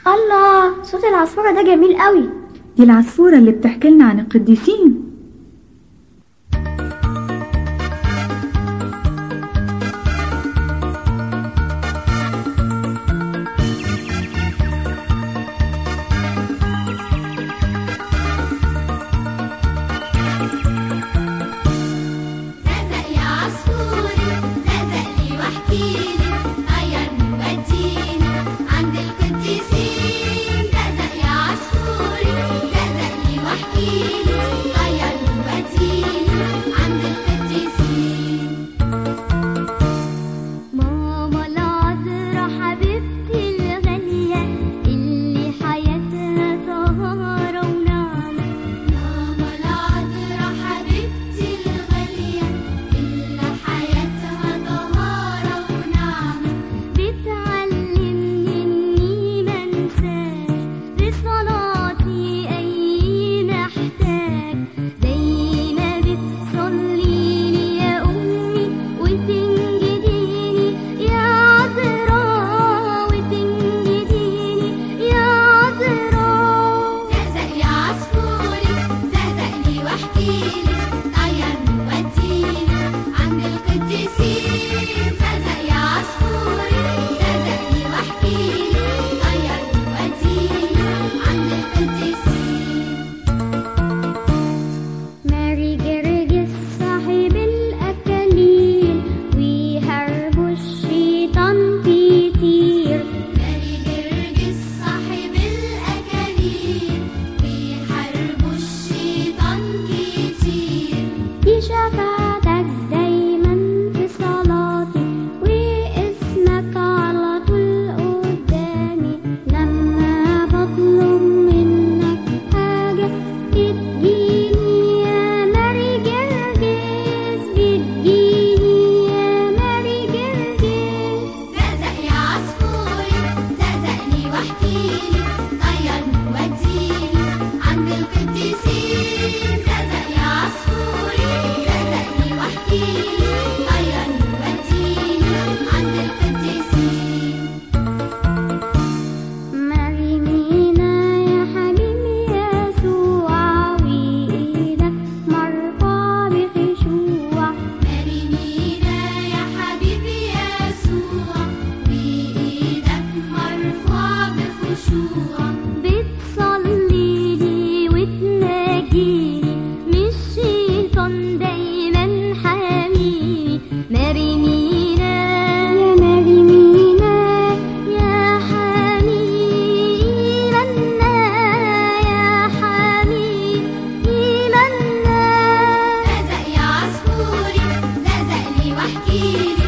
الله صوت العصفورة ده جميل قوي دي العصفورة اللي بتحكي لنا عن القديسين زقزق يا عصفوري زقزق لي واحكيلي غيرني وديني عند القديسين زقزق يا عصفوري زقزق لي واحكيلي غيرني وديني عند القديسين ماما العذرا حبيبتي الغالية اللي حياتها طهارة ونعمة ماما العذرا حبيبتي الغالية اللي حياتها طهارة ونعمة بتعلمني إني منساش بصلاتي أي محتاج زي ما بتصليلي يا أمي وتنجديني يا عذراء وتنجديني يا عذراء زقزق يا عصفوري زقزق لي واحكيلي طيرني وديني عند القديسين زقزق يا عصفوري زقزق لي واحكيلي طيرني وديني عند القديسين ماري جرجس صاحب الأكاليل ويهربوا الشيطان كتير ماري جرجس صاحب الأكاليل ويحاربوا الشيطان كتير دي شفاعتك دايما في صلاتي واسمك على طول قدامي لما بطلب منك حاجة بتجيني يا ماري جرجس بتجيني يا ماري جرجس زقزق يا عصفوري زقزق لي واحكيلي طيرني وديني عند القديسين زقزق يا عصفوري زقزق لي واحكيلي طيرني وديني عند القديسين مريمينا يا حبيبي يسوع وإيدك مرفوع بخشوع مريمينا يا حبيبي يسوع وإيدك مرفوع بخشوع بتصليلي وتناجيني مش شيطان دايما حاميني مريمينا يا مريمينا يا حميل النار يا حميل النار زقزق يا عصفوري زقزق لي واحكيلي